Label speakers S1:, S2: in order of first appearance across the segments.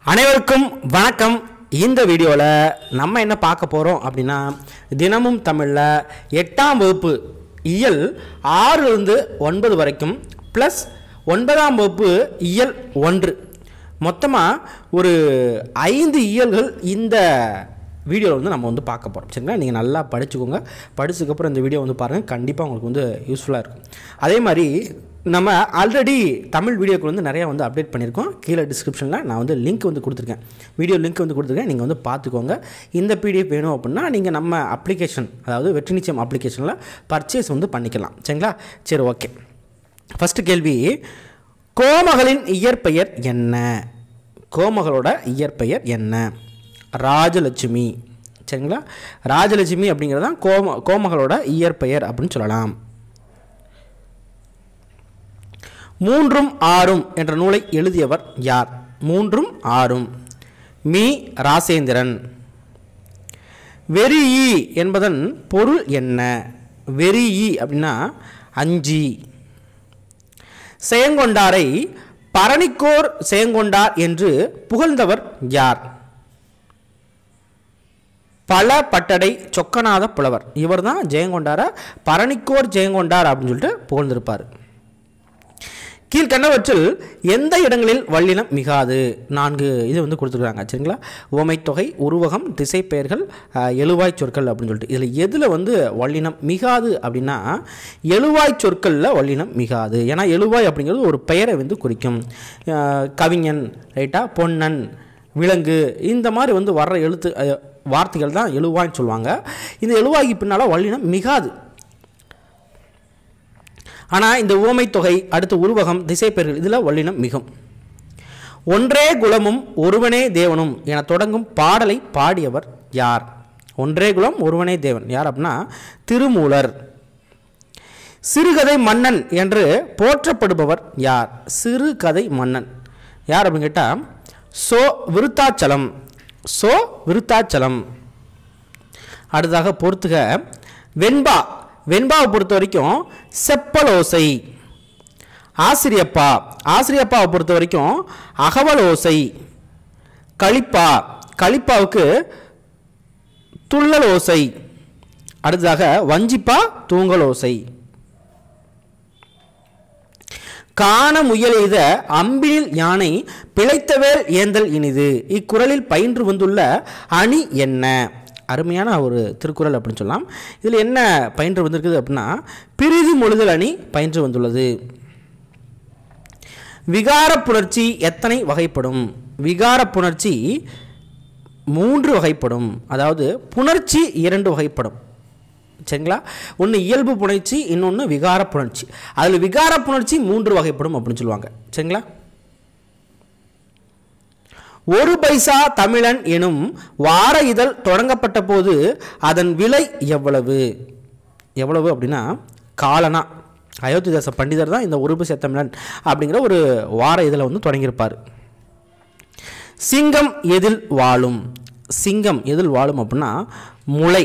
S1: அனைவருக்கும் வணக்கம் இந்த வீடியோவில் நம்ம என்ன பார்க்க போகிறோம் அப்படின்னா தினமும் தமிழில் எட்டாம் வகுப்பு இயல் ஆறிலிருந்து ஒன்பது வரைக்கும் ப்ளஸ் ஒன்பதாம் வகுப்பு இயல் ஒன்று மொத்தமாக ஒரு ஐந்து இயல்கள் இந்த வீடியோவில் வந்து நம்ம வந்து பார்க்க போகிறோம் சரிங்களா நீங்கள் நல்லா படிச்சுக்கோங்க படிச்சதுக்கப்புறம் இந்த வீடியோ வந்து பாருங்கள் கண்டிப்பாக உங்களுக்கு வந்து யூஸ்ஃபுல்லாக இருக்கும் அதே மாதிரி நம்ம ஆல்ரெடி தமிழ் வீடியோக்கு வந்து நிறையா வந்து அப்டேட் பண்ணியிருக்கோம் கீழே டிஸ்கிரிப்ஷனில் நான் வந்து லிங்க் வந்து கொடுத்துருக்கேன் வீடியோ லிங்க் வந்து கொடுத்துருக்கேன் நீங்கள் வந்து பார்த்துக்கோங்க இந்த பிடிஎஃப் வேணும் அப்படின்னா நீங்கள் நம்ம அப்ளிகேஷன் அதாவது வெற்றி நிச்சயம் அப்ளிகேஷனில் பர்ச்சேஸ் வந்து பண்ணிக்கலாம் சரிங்களா சரி ஓகே ஃபஸ்ட்டு கேள்வி கோமகளின் இயற்பெயர் என்ன கோமகளோட இயற்பெயர் என்ன ராஜலட்சுமி சரிங்களா ராஜலட்சுமி அப்படிங்கிறது தான் கோம கோமகளோட இயற்பெயர் அப்படின்னு சொல்லலாம் மூன்றும் ஆறும் என்ற நூலை எழுதியவர் யார் மூன்றும் ஆறும் மீ ராசேந்திரன் வெறியி என்பதன் பொருள் என்ன வெறியி அப்படின்னா அஞ்சி செயங்கொண்டாரை பரணிக்கோர் செயங்கொண்டார் என்று புகழ்ந்தவர் யார் பல பட்டடை சொக்கநாத புலவர் இவர் தான் ஜெயங்கொண்டார பரணிக்கோர் ஜெயங்கொண்டார் அப்படின்னு சொல்லிட்டு புகழ்ந்திருப்பார் கீழ்கண்டவற்றில் எந்த இடங்களில் வல்லினம் மிகாது நான்கு இது வந்து கொடுத்துருக்காங்க சரிங்களா ஓமைத்தொகை உருவகம் திசைப்பெயர்கள் அஹ், எழுவாய் சொற்கள் அப்படின்னு சொல்லிட்டு இதில் எதில் வந்து வல்லினம் மிகாது அப்படின்னா எழுவாய் சொற்களில் வல்லினம் மிகாது ஏன்னா எழுவாய் அப்படிங்கிறது ஒரு பெயரை வந்து குறிக்கும் அஹ், கவிஞன் ரைட்டா பொன்னன் விலங்கு இந்த மாதிரி வந்து வர்ற எழுத்து அஹ், வார்த்தைகள் தான் எழுவாய்ன்னு சொல்லுவாங்க இந்த எழுவாய்க்கு பின்னால் வல்லினம் மிகாது ஆனால் இந்த ஊமை தொகை அடுத்து உருவகம் திசைப்பெயர்கள் இதில் வல்லினம் மிகும் ஒன்றே குலமும் ஒருவனே தேவனும் என தொடங்கும் பாடலை பாடியவர் யார் ஒன்றே குலம் ஒருவனே தேவன் யார் அப்படின்னா திருமூலர் சிறுகதை மன்னன் என்று போற்றப்படுபவர் யார் சிறுகதை மன்னன் யார் அப்படின்னு கேட்டால் சோ விருத்தாச்சலம் சோ விருத்தாச்சலம் அடுத்ததாக பொறுத்துக வெண்பா வெண்பாவை பொறுத்த வரைக்கும் செப்பலோசை ஆசிரியப்பா ஆசிரியப்பாவை பொறுத்த வரைக்கும் அகவலோசை களிப்பா களிப்பாவுக்கு துள்ளலோசை அடுத்ததாக வஞ்சிப்பா தூங்கலோசை காண முயலெய்த அம்பினில் யானை பிழைத்தவேல் ஏந்தல் இனிது இக்குறளில் பயின்று வந்துள்ள அணி என்ன அருமையான ஒரு திருக்குறள் அப்படின்னு சொல்லலாம் இதில் என்ன பயின்று வந்திருக்குது அப்படின்னா பிரிதி மொழிதல் அணி பயின்று வந்துள்ளது விகார புணர்ச்சி எத்தனை வகைப்படும் விகார புணர்ச்சி மூன்று வகைப்படும் அதாவது புணர்ச்சி இரண்டு வகைப்படும் சரிங்களா ஒன்று இயல்பு புணர்ச்சி இன்னொன்று விகார புணர்ச்சி அதில் விகார புணர்ச்சி மூன்று வகைப்படும் அப்படின்னு சொல்லுவாங்க சரிங்களா ஒரு பைசா தமிழன் எனும் வார இதழ் தொடங்கப்பட்ட போது அதன் விலை எவ்வளவு எவ்வளவு அப்படின்னா காலனா அயோத்திதாச பண்டிதர் தான் இந்த ஒரு பைசா தமிழன் அப்படிங்கிற ஒரு வார இதழை வந்து தொடங்கியிருப்பார் சிங்கம் எதில் வாழும் சிங்கம் எதில் வாழும் அப்படின்னா முளை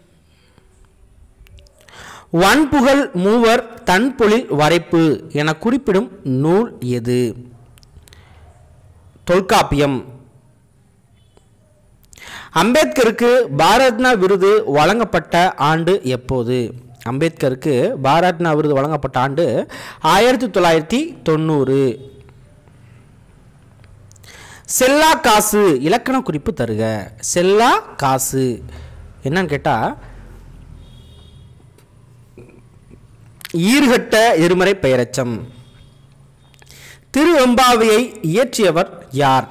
S1: வன்புகழ் மூவர் தன்பொழில் வரைப்பு என குறிப்பிடும் நூல் எது தொல்காப்பியம் அம்பேத்கருக்கு பாரத்னா விருது வழங்கப்பட்ட ஆண்டு எப்போது அம்பேத்கருக்கு பாரத்னா விருது வழங்கப்பட்ட ஆண்டு ஆயிரத்தி தொள்ளாயிரத்தி தொண்ணூறு செல்லா காசு இலக்கண குறிப்பு தருக செல்லா காசு என்னன்னு கேட்டால் ஈர்கட்ட எருமறை பெயரச்சம் திருவெம்பாவையை இயற்றியவர் யார்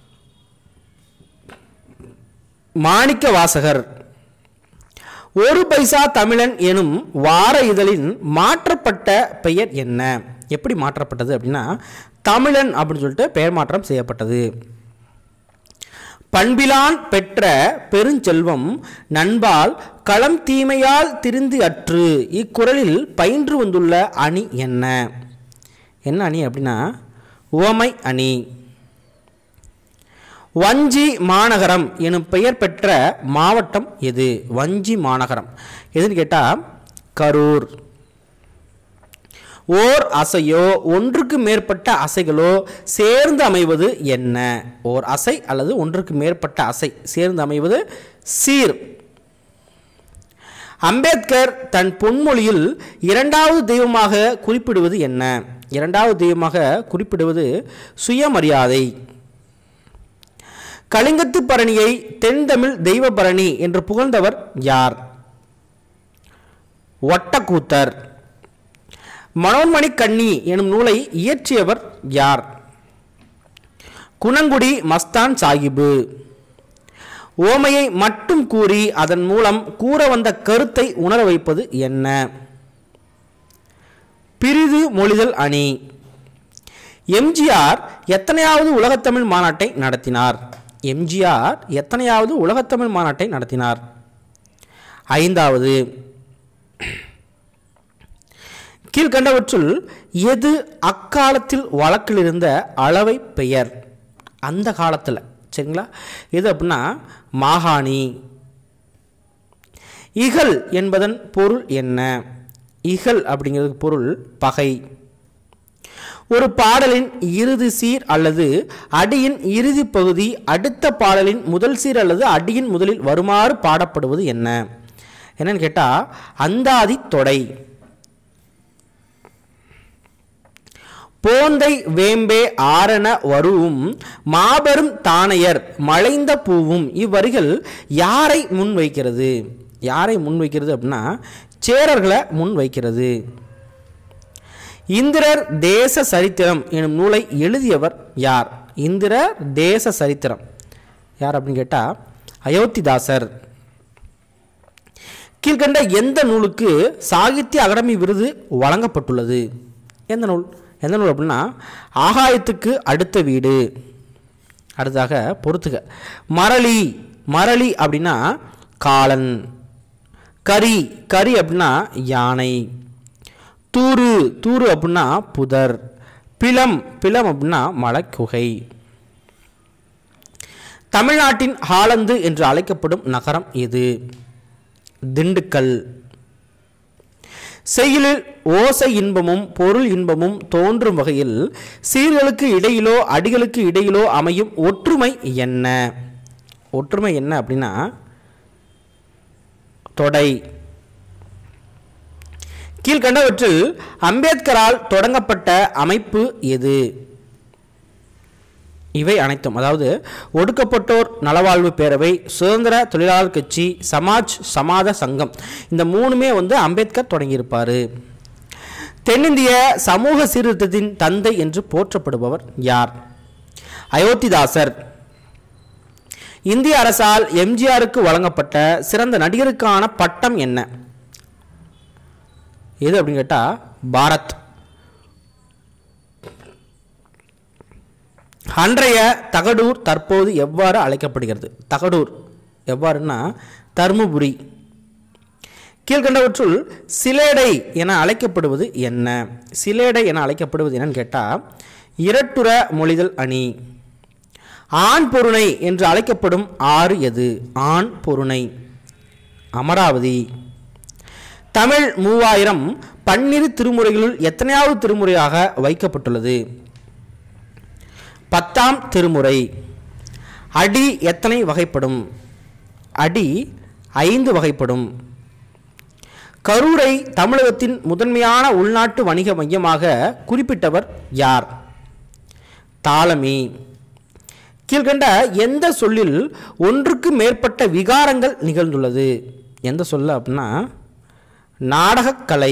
S1: மாணிக்க வாசகர் ஒரு பைசா தமிழன் எனும் வார இதழின் மாற்றப்பட்ட பெயர் என்ன எப்படி மாற்றப்பட்டது அப்படின்னா தமிழன் அப்படின்னு சொல்லிட்டு பெயர் மாற்றம் செய்யப்பட்டது பண்பிலான் பெற்ற பெருஞ்செல்வம் நண்பால் களம் தீமையால் திரிந்து அற்று இக்குறளில் பயின்று வந்துள்ள அணி என்ன என்ன அணி அப்படின்னா உவமை அணி வஞ்சி மாநகரம் எனும் பெயர் பெற்ற மாவட்டம் எது வஞ்சி மாநகரம் எதுன்னு கேட்டால் கரூர் ஓர் அசையோ ஒன்றுக்கு மேற்பட்ட அசைகளோ சேர்ந்து அமைவது என்ன ஓர் அசை அல்லது ஒன்றுக்கு மேற்பட்ட அசை சேர்ந்து அமைவது சீர் அம்பேத்கர் தன் பொன்மொழியில் இரண்டாவது தெய்வமாக குறிப்பிடுவது என்ன இரண்டாவது தெய்வமாக குறிப்பிடுவது சுயமரியாதை கலிங்கத்து பரணியை தென்தமிழ் தெய்வ பரணி என்று புகழ்ந்தவர் யார் ஒட்டக்கூத்தர் மனோன்மணி கண்ணி எனும் நூலை இயற்றியவர் யார் குணங்குடி மஸ்தான் சாஹிபு ஓமையை மட்டும் கூறி அதன் மூலம் கூற வந்த கருத்தை உணர வைப்பது என்ன பிரிது மொழிதல் அணி எம்ஜிஆர் எத்தனையாவது உலகத்தமிழ் மாநாட்டை நடத்தினார் எம்ஜிஆர் எத்தனையாவது உலகத்தமிழ் மாநாட்டை நடத்தினார் ஐந்தாவது கீழ்கண்டவற்றுள் எது அக்காலத்தில் வழக்கில் இருந்த அளவை பெயர் அந்த காலத்தில் சரிங்களா எது அப்படின்னா மாகாணி இகல் என்பதன் பொருள் என்ன இகல் அப்படிங்கிறதுக்கு பொருள் பகை ஒரு பாடலின் இறுதி சீர் அல்லது அடியின் இறுதி பகுதி அடுத்த பாடலின் முதல் சீர் அல்லது அடியின் முதலில் வருமாறு பாடப்படுவது என்ன என்னன்னு கேட்டால் அந்தாதி தொடை போந்தை வேம்பே ஆரண வருவும் மாபெரும் தானையர் மலைந்த பூவும் இவ்வரிகள் யாரை முன்வைக்கிறது யாரை முன்வைக்கிறது அப்படின்னா சேரர்களை முன்வைக்கிறது இந்திரர் தேச சரித்திரம் எனும் நூலை எழுதியவர் யார் இந்திரர் தேச சரித்திரம் யார் அப்படின்னு கேட்டால் அயோத்திதாசர் கீழ்கண்ட எந்த நூலுக்கு சாகித்ய அகாடமி விருது வழங்கப்பட்டுள்ளது எந்த நூல் எந்த நூல் அப்படின்னா ஆகாயத்துக்கு அடுத்த வீடு அடுத்ததாக பொறுத்துக மரளி மரளி அப்படின்னா காளன் கரி கரி அப்படின்னா யானை தூரு தூரு அப்படின்னா புதர் பிலம் பிலம் அப்படின்னா மலைக்குகை தமிழ்நாட்டின் ஹாலந்து என்று அழைக்கப்படும் நகரம் எது திண்டுக்கல் செய்யுளில் ஓசை இன்பமும் பொருள் இன்பமும் தோன்றும் வகையில் சீர்களுக்கு இடையிலோ அடிகளுக்கு இடையிலோ அமையும் ஒற்றுமை என்ன ஒற்றுமை என்ன அப்படின்னா தொடை கீழ்கண்டவற்றில் அம்பேத்கரால் தொடங்கப்பட்ட அமைப்பு எது இவை அனைத்தும் அதாவது ஒடுக்கப்பட்டோர் நலவாழ்வு பேரவை சுதந்திர தொழிலாளர் கட்சி சமாஜ் சமாத சங்கம் இந்த மூணுமே வந்து அம்பேத்கர் தொடங்கியிருப்பார் தென்னிந்திய சமூக சீர்திருத்தத்தின் தந்தை என்று போற்றப்படுபவர் யார் அயோத்திதாசர் இந்திய அரசால் எம்ஜிஆருக்கு வழங்கப்பட்ட சிறந்த நடிகருக்கான பட்டம் என்ன எது அப்படின்னு கேட்டால் பாரத் அன்றைய தகடூர் தற்போது எவ்வாறு அழைக்கப்படுகிறது தகடூர் எவ்வாறுன்னா தருமபுரி கீழ்கண்டவற்றுள் சிலேடை என அழைக்கப்படுவது என்ன சிலேடை என அழைக்கப்படுவது என்னன்னு கேட்டால் இரட்டுற மொழிதல் அணி ஆண் பொருணை என்று அழைக்கப்படும் ஆறு எது ஆண் பொருணை அமராவதி தமிழ் மூவாயிரம் பன்னிரு திருமுறைகளுள் எத்தனையாவது திருமுறையாக வைக்கப்பட்டுள்ளது பத்தாம் திருமுறை அடி எத்தனை வகைப்படும் அடி ஐந்து வகைப்படும் கரூரை தமிழகத்தின் முதன்மையான உள்நாட்டு வணிக மையமாக குறிப்பிட்டவர் யார் தாலமி கீழ்கண்ட எந்த சொல்லில் ஒன்றுக்கு மேற்பட்ட விகாரங்கள் நிகழ்ந்துள்ளது எந்த சொல்ல அப்படின்னா நாடகக்கலை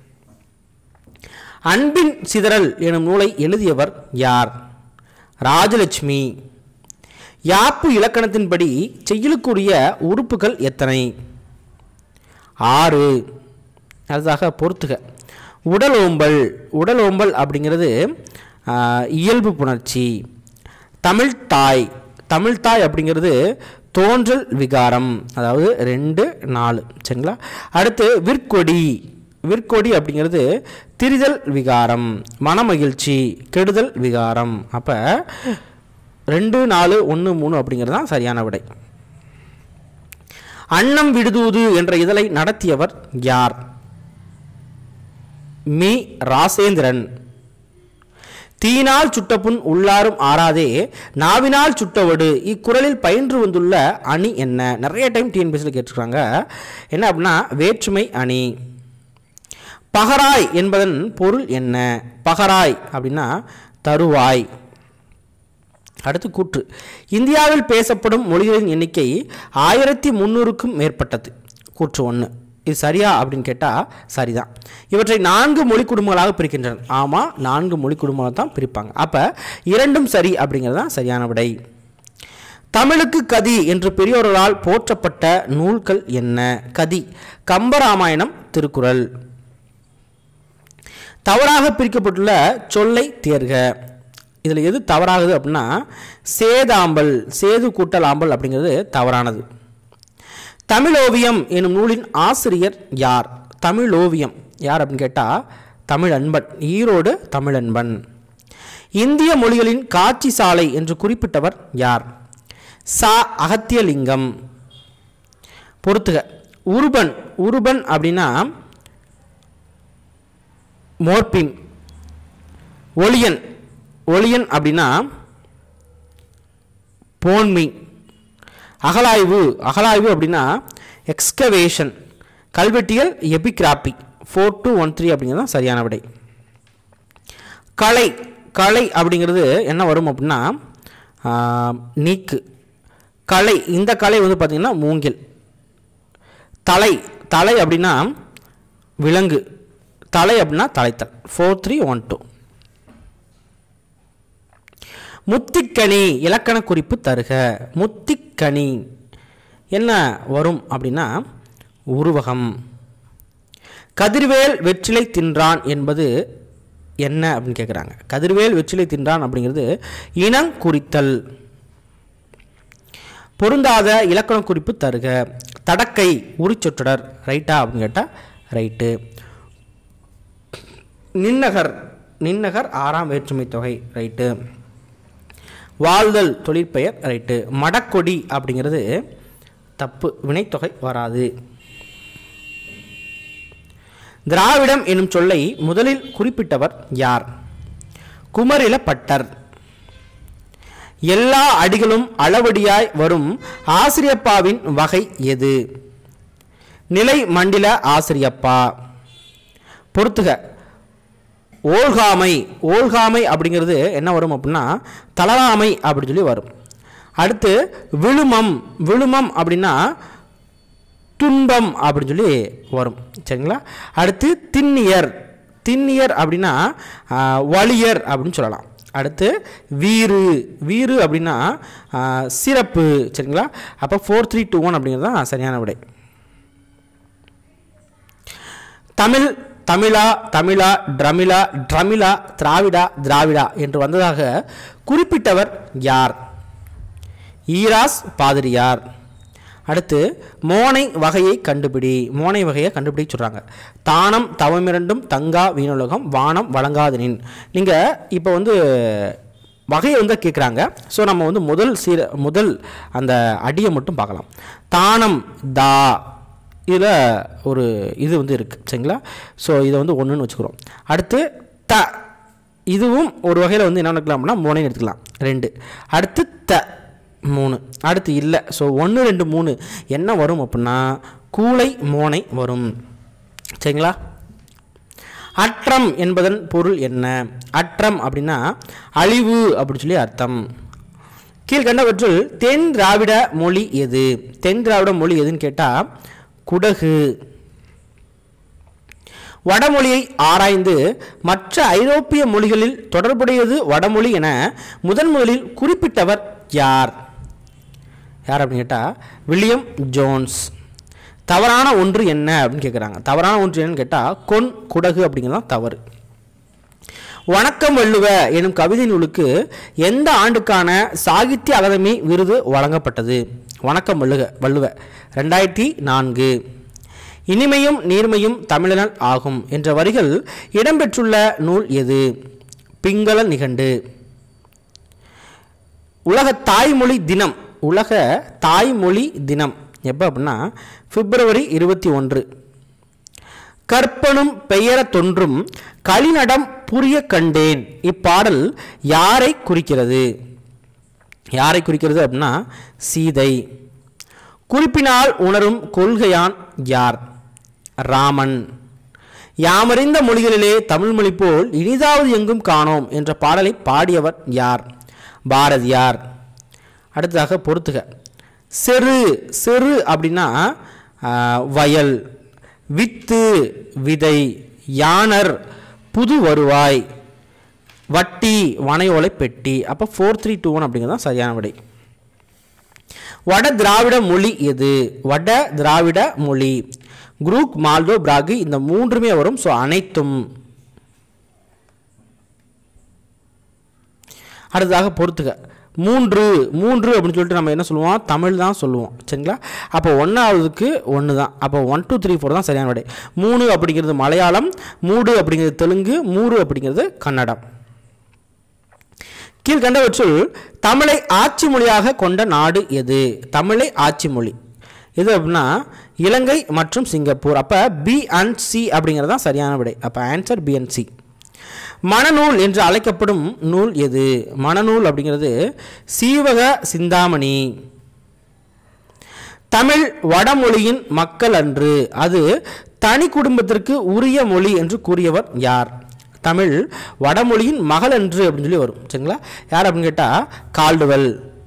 S1: அன்பின் சிதறல் எனும் நூலை எழுதியவர் யார் ராஜலட்சுமி யாப்பு இலக்கணத்தின்படி செய்யலுக்குரிய உறுப்புகள் எத்தனை ஆறு அடுத்ததாக பொறுத்துக உடல் ஓம்பல் உடல் ஓம்பல் அப்படிங்கிறது ஆ, இயல்பு புணர்ச்சி தமிழ்த்தாய் தமிழ்த்தாய் அப்படிங்கிறது தோன்றல் விகாரம் அதாவது ரெண்டு நாலு சரிங்களா அடுத்து விற்கொடி விற்கொடி அப்படிங்கிறது திரிதல் விகாரம் மனமகிழ்ச்சி கெடுதல் விகாரம் அப்போ ரெண்டு நாலு ஒன்று மூணு அப்படிங்கிறது தான் சரியான விடை அன்னம் விடுதூது என்ற இதழை நடத்தியவர் யார் மீ ராசேந்திரன் தீயினால் சுட்டப்புண் உள்ளாரும் ஆறாதே நாவினால் சுட்டவடு இக்குறளில் பயின்று வந்துள்ள அணி என்ன நிறைய டைம் டிஎன்பிஎஸ்சியில் கேட்டிருக்காங்க என்ன அப்படின்னா வேற்றுமை அணி பகராய் என்பதன் பொருள் என்ன பகராய் அப்படின்னா தருவாய் அடுத்து கூற்று இந்தியாவில் பேசப்படும் மொழிகளின் எண்ணிக்கை ஆயிரத்தி முந்நூறுக்கும் மேற்பட்டது கூற்று ஒன்று இது சரியா அப்படின்னு கேட்டால் சரிதான் இவற்றை நான்கு மொழி குடும்பங்களாக பிரிக்கின்றனர் ஆமாம் நான்கு மொழி குடும்பங்களாக தான் பிரிப்பாங்க அப்போ இரண்டும் சரி அப்படிங்கிறது தான் சரியான விடை தமிழுக்கு கதி என்று பெரியோர்களால் போற்றப்பட்ட நூல்கள் என்ன கதி கம்பராமாயணம் திருக்குறள் தவறாக பிரிக்கப்பட்டுள்ள சொல்லை தேர்க இதில் எது தவறாகுது அப்படின்னா சேதாம்பல் சேது கூட்டல் ஆம்பல் அப்படிங்கிறது தவறானது தமிழோவியம் எனும் நூலின் ஆசிரியர் யார் தமிழோவியம் யார் அப்படின்னு கேட்டால் தமிழ் அன்பன் ஈரோடு தமிழன்பன் இந்திய மொழிகளின் காட்சி சாலை என்று குறிப்பிட்டவர் யார் சா அகத்தியலிங்கம் பொறுத்துக உருபன் உருபன் அப்படின்னா மோர்பின் ஒளியன் ஒளியன் அப்படின்னா போன்மி அகலாய்வு அகலாய்வு அப்படின்னா எக்ஸ்கவேஷன் கல்வெட்டியல் epigraphy four two one three அப்படிங்கிறது தான் சரியான விடை கலை கலை அப்படிங்கிறது என்ன வரும் அப்படின்னா ஆ, நீக்கு கலை இந்த கலை வந்து பார்த்திங்கன்னா மூங்கில் தலை தலை அப்படின்னா விலங்கு தலை அப்படின்னா தலைத்தல் ஃபோர் த்ரீ ஒன் டூ முத்திக்கனி இலக்கண குறிப்பு தருக முத்திக்கனி என்ன வரும் அப்படின்னா உருவகம் கதிர்வேல் வெற்றிலை தின்றான் என்பது என்ன அப்படின்னு கேட்குறாங்க கதிர்வேல் வெற்றிலை தின்றான் அப்படிங்கிறது இனங்குறித்தல் பொருந்தாத இலக்கண குறிப்பு தருக தடக்கை உரிச்சொற்றொடர் ரைட்டா அப்படின்னு கேட்டால் ரைட்டு நின்னகர் நின்னகர் ஆறாம் வேற்றுமை தொகை ரைட்டு வாழ்தல் தொழிற்பெயர் ரைட்டு மடக்கொடி அப்படிங்கிறது தப்பு வினைத்தொகை வராது திராவிடம் எனும் சொல்லை முதலில் குறிப்பிட்டவர் யார் குமரில பட்டர் எல்லா அடிகளும் அளவடியாய் வரும் ஆசிரியப்பாவின் வகை எது நிலை மண்டில ஆசிரியப்பா பொறுத்துக ஓல்காமை ஓல்காமை அப்படிங்கிறது என்ன வரும் அப்படின்னா தளராமை அப்படின்னு சொல்லி வரும் அடுத்து விழுமம் விழுமம் அப்படின்னா துன்பம் அப்படின்னு சொல்லி வரும் சரிங்களா அடுத்து திண்ணியர் திண்ணியர் அப்படின்னா ஆ, வலியர் அப்படின்னு சொல்லலாம் அடுத்து வீறு வீறு அப்படின்னா ஆ, சிறப்பு சரிங்களா அப்போ ஃபோர் த்ரீ டூ ஒன் அப்படிங்கிறது தான் சரியான விடை தமிழ் தமிழா தமிழா ட்ரமிழா ட்ரமிழா திராவிடா திராவிடா என்று வந்ததாக குறிப்பிட்டவர் யார் ஈராஸ் பாதிரியார் அடுத்து மோனை வகையை கண்டுபிடி மோனை வகையை கண்டுபிடி சொல்கிறாங்க தானம் தவமிரண்டும் தங்கா வீணுலகம் வானம் வழங்காதனின் நீங்கள் இப்போ வந்து வகையை வந்து கேட்குறாங்க ஸோ நம்ம வந்து முதல் சீர முதல் அந்த அடியை மட்டும் பார்க்கலாம் தானம் தா இதில் ஒரு இது வந்து இருக்குது சரிங்களா ஸோ இதை வந்து ஒன்றுன்னு வச்சுக்கிறோம் அடுத்து த இதுவும் ஒரு வகையில் வந்து என்ன எடுக்கலாம்னா மூணையும் எடுத்துக்கலாம் ரெண்டு அடுத்து த மூணு அடுத்து இல்லை ஸோ ஒன்று ரெண்டு மூணு என்ன வரும் அப்படின்னா கூளை மோனை வரும் சரிங்களா அற்றம் என்பதன் பொருள் என்ன அற்றம் அப்படின்னா அழிவு அப்படின்னு சொல்லி அர்த்தம் கீழ்கண்டவற்றுள் தென் திராவிட மொழி எது தென் திராவிட மொழி எதுன்னு கேட்டால் குடகு வடமொழியை ஆராய்ந்து மற்ற ஐரோப்பிய மொழிகளில் தொடர்புடையது வடமொழி என முதன் முதலில் குறிப்பிட்டவர் யார் யார் அப்படின்னு கேட்டால் வில்லியம் ஜோன்ஸ் தவறான ஒன்று என்ன அப்படின்னு கேட்குறாங்க தவறான ஒன்று என்னன்னு கேட்டால் கொன் குடகு அப்படிங்கிறது தான் தவறு வணக்கம் வள்ளுவ எனும் கவிதை நூலுக்கு எந்த ஆண்டுக்கான சாகித்ய அகாதமி விருது வழங்கப்பட்டது வணக்கம் வள்ளுக வள்ளுவ ரெண்டாயிரத்தி நான்கு இனிமையும் நீர்மையும் தமிழனல் ஆகும் என்ற வரிகள் இடம்பெற்றுள்ள நூல் எது பிங்கள நிகண்டு உலக தாய்மொழி தினம் உலக தாய்மொழி தினம் எப்போ அப்படின்னா பிப்ரவரி இருபத்தி ஒன்று கற்பனும் பெயரத் தொன்றும் களிநடம் புரிய கண்டேன் இப்பாடல் யாரை குறிக்கிறது யாரை குறிக்கிறது அப்படின்னா சீதை குறிப்பினால் உணரும் கொள்கையான் யார் ராமன் யாமறிந்த மொழிகளிலே தமிழ் மொழி போல் இனிதாவது எங்கும் காணோம் என்ற பாடலை பாடியவர் யார் பாரதியார் அடுத்ததாக பொறுத்துக செரு செரு அப்படின்னா ஆ, வயல் வித்து விதை யானர் புது வருவாய் வட்டி வனையோலை பெட்டி அப்போ ஃபோர் த்ரீ டூ ஒன் அப்படிங்கிறது தான் சரியான விடை வட திராவிட மொழி எது வட திராவிட மொழி குரூக் மால்டோ பிராகு இந்த மூன்றுமே வரும் ஸோ அனைத்தும் அடுத்ததாக பொறுத்துக மூன்று மூன்று அப்படின்னு சொல்லிட்டு நம்ம என்ன சொல்லுவோம் தமிழ் தான் சொல்லுவோம் சரிங்களா அப்போ ஒன்றாவதுக்கு ஒன்று தான் அப்போ ஒன் டூ த்ரீ ஃபோர் தான் சரியான விடை மூணு அப்படிங்கிறது மலையாளம் மூடு அப்படிங்கிறது தெலுங்கு மூறு அப்படிங்கிறது கன்னடம் கீழ்கண்டவற்றுள் தமிழை ஆட்சி மொழியாக கொண்ட நாடு எது தமிழை ஆட்சி மொழி எது அப்படின்னா இலங்கை மற்றும் சிங்கப்பூர் அப்போ பி அண்ட் சி அப்படிங்கிறது தான் சரியான விடை அப்போ ஆன்சர் பி அண்ட் சி மணநூல் என்று அழைக்கப்படும் நூல் எது மணநூல் அப்படிங்கிறது சீவக சிந்தாமணி தமிழ் வடமொழியின் மக்கள் அன்று அது தனி குடும்பத்திற்கு உரிய மொழி என்று கூறியவர் யார் தமிழ் வடமொழியின் மகள் அன்று அப்படின்னு சொல்லி வரும் சரிங்களா யார் அப்படின்னு கேட்டால் கால்டுவெல்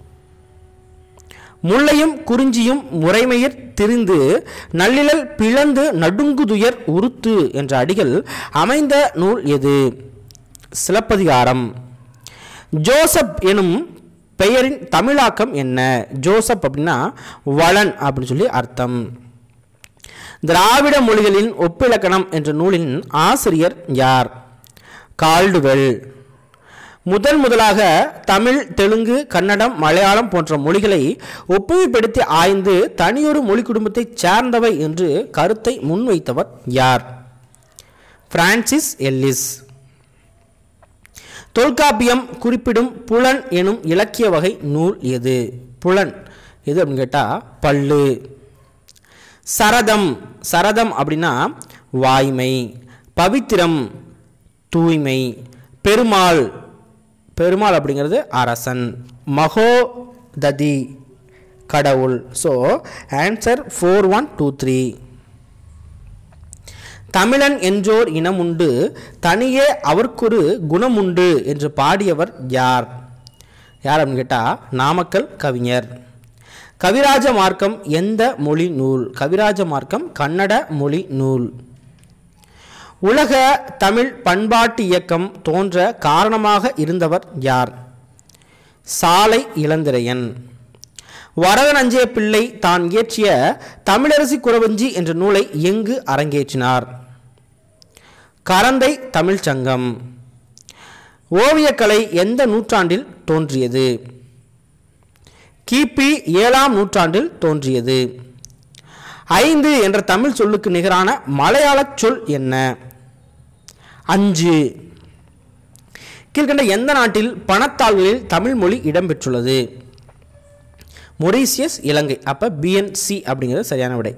S1: முல்லையும் குறிஞ்சியும் முறைமையிற் திரிந்து நல்லிழல் பிளந்து நடுங்குதுயர் உருத்து என்ற அடிகள் அமைந்த நூல் எது சிலப்பதிகாரம் ஜோசப் எனும் பெயரின் தமிழாக்கம் என்ன ஜோசப் அப்படின்னா வளன் அப்படின்னு சொல்லி அர்த்தம் திராவிட மொழிகளின் ஒப்பிலக்கணம் என்ற நூலின் ஆசிரியர் யார் கால்டுவெல் முதன் முதலாக தமிழ் தெலுங்கு கன்னடம் மலையாளம் போன்ற மொழிகளை ஒப்புமைப்படுத்தி ஆய்ந்து தனியொரு மொழி குடும்பத்தைச் சார்ந்தவை என்று கருத்தை முன்வைத்தவர் யார் பிரான்சிஸ் எல்லிஸ் தொல்காப்பியம் குறிப்பிடும் புலன் எனும் இலக்கிய வகை நூல் எது புலன் எது அப்படின்னு கேட்டால் பல்லு சரதம் சரதம் அப்படின்னா வாய்மை பவித்திரம் தூய்மை பெருமாள் பெருமாள் அப்படிங்கிறது அரசன் மகோததி கடவுள் so answer four one two three தமிழன் என்றோர் இனமுண்டு தனியே அவர்க்கொரு குணமுண்டு என்று பாடியவர் யார் யார் அப்படின்னு கேட்டால் நாமக்கல் கவிஞர் கவிராஜ மார்க்கம் எந்த மொழி நூல் கவிராஜ மார்க்கம் கன்னட மொழி நூல் உலக தமிழ் பண்பாட்டு இயக்கம் தோன்ற காரணமாக இருந்தவர் யார் சாலை இளந்திரையன் வரதனஞ்சய பிள்ளை தான் இயற்றிய தமிழரசி குறவஞ்சி என்ற நூலை எங்கு அரங்கேற்றினார் கரந்தை தமிழ்ச் சங்கம் ஓவியக்கலை எந்த நூற்றாண்டில் தோன்றியது கிபி ஏழாம் நூற்றாண்டில் தோன்றியது ஐந்து என்ற தமிழ் சொல்லுக்கு நிகரான மலையாளச் சொல் என்ன அஞ்சு கீழ்கண்ட எந்த நாட்டில் பணத்தாள்களில் தமிழ் மொழி இடம்பெற்றுள்ளது மொரீசியஸ் இலங்கை அப்போ பிஎன்சி அப்படிங்கிறது சரியான விடை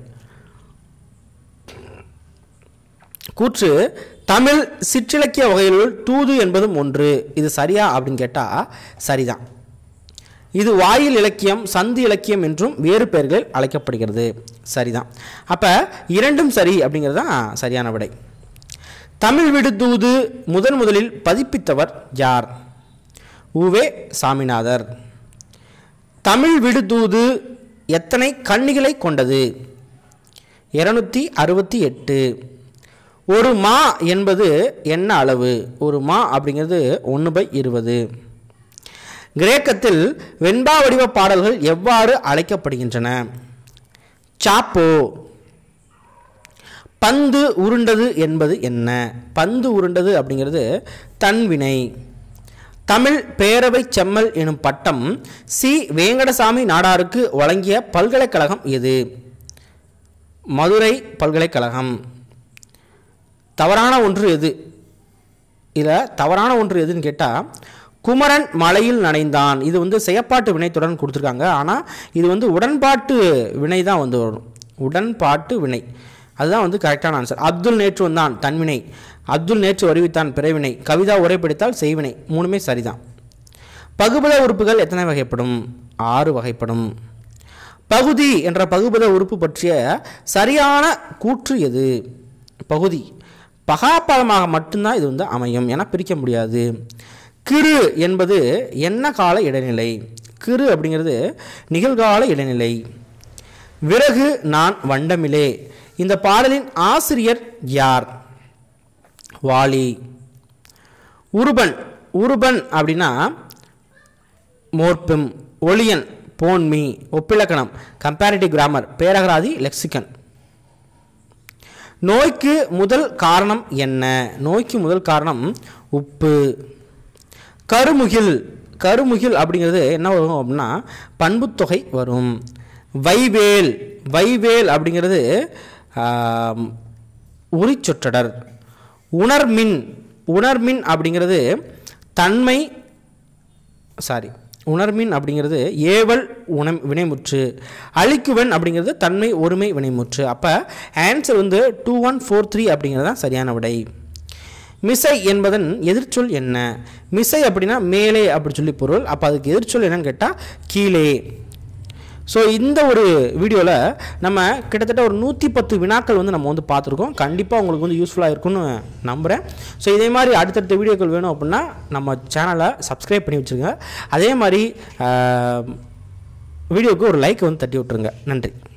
S1: கூற்று தமிழ் சிற்றிலக்கிய வகைகளுள் தூது என்பதும் ஒன்று இது சரியா அப்படின்னு கேட்டால் சரிதான் இது வாயில் இலக்கியம் சந்து இலக்கியம் என்றும் வேறு பெயர்கள் அழைக்கப்படுகிறது சரிதான் அப்போ இரண்டும் சரி அப்படிங்கிறது தான் சரியான விடை தமிழ் விடுதூது முதன் முதலில் பதிப்பித்தவர் யார் உவே சாமிநாதர் தமிழ் விடுதூது எத்தனை கன்னிகளை கொண்டது இருநூத்தி அறுபத்தி எட்டு ஒரு மா என்பது என்ன அளவு ஒரு மா அப்படிங்கிறது ஒன்று பை இருபது கிரேக்கத்தில் வெண்பா வடிவ பாடல்கள் எவ்வாறு அழைக்கப்படுகின்றன சாப்போ பந்து உருண்டது என்பது என்ன பந்து உருண்டது அப்படிங்கிறது தன்வினை தமிழ் பேரவை செம்மல் எனும் பட்டம் சி வேங்கடசாமி நாடாருக்கு வழங்கிய பல்கலைக்கழகம் எது மதுரை பல்கலைக்கழகம் தவறான ஒன்று எது இதில் தவறான ஒன்று எதுன்னு கேட்டால் குமரன் மலையில் நனைந்தான் இது வந்து செயற்பாட்டு வினைத்துடன் கொடுத்துருக்காங்க ஆனால் இது வந்து உடன்பாட்டு வினை தான் வந்து வரும் உடன்பாட்டு வினை அதுதான் வந்து கரெக்டான ஆன்சர் அப்துல் நேற்று வந்தான் தன்வினை அப்துல் நேற்று வருவித்தான் பிறவினை கவிதா உரைப்பிடித்தால் செய்வினை மூணுமே சரிதான் பகுபத உறுப்புகள் எத்தனை வகைப்படும் ஆறு வகைப்படும் பகுதி என்ற பகுபத உறுப்பு பற்றிய சரியான கூற்று எது பகுதி பகாப்பதமாக மட்டும்தான் இது வந்து அமையும் என பிரிக்க முடியாது கிரு என்பது என்ன கால இடைநிலை கிரு அப்படிங்கிறது நிகழ்கால இடைநிலை விறகு நான் வண்டமிலே இந்த பாடலின் ஆசிரியர் யார் வாலி உருபன் உருபன் அப்படின்னா மோர்பிம் ஒளியன் போன்மி ஒப்பிலக்கணம் கம்பேரிட்டிவ் கிராமர் பேரகராதி லெக்சிகன் நோய்க்கு முதல் காரணம் என்ன நோய்க்கு முதல் காரணம் உப்பு கருமுகில் கருமுகில் அப்படிங்கிறது என்ன வரும் அப்படின்னா பண்புத்தொகை வரும் வைவேல் வைவேல் அப்படிங்கிறது ஆம், உரிச்சொற்றடர் உணர்மின் உணர்மின் அப்படிங்கிறது தன்மை சாரி உணர்மின் அப்படிங்கிறது ஏவல் உண வினைமுற்று அழிக்குவன் அப்படிங்கிறது தன்மை ஒருமை வினைமுற்று அப்போ ஆன்சர் வந்து டூ ஒன் ஃபோர் த்ரீ அப்படிங்கிறது தான் சரியான விடை மிசை என்பதன் எதிர்ச்சொல் என்ன மிசை அப்படின்னா மேலே அப்படி சொல்லி பொருள் அப்போ அதுக்கு எதிர்ச்சொல் என்னன்னு கேட்டால் கீழே ஸோ இந்த ஒரு வீடியோவில் நம்ம கிட்டத்தட்ட ஒரு நூற்றி பத்து வினாக்கள் வந்து நம்ம வந்து பார்த்துருக்கோம் கண்டிப்பாக உங்களுக்கு வந்து யூஸ்ஃபுல்லாக இருக்கும்னு நம்புகிறேன் ஸோ இதே மாதிரி அடுத்தடுத்த வீடியோக்கள் வேணும் அப்படின்னா நம்ம சேனலை சப்ஸ்கிரைப் பண்ணி வச்சுருங்க அதே மாதிரி ஆஹ், வீடியோவுக்கு ஒரு லைக் வந்து தட்டி விட்ருங்க நன்றி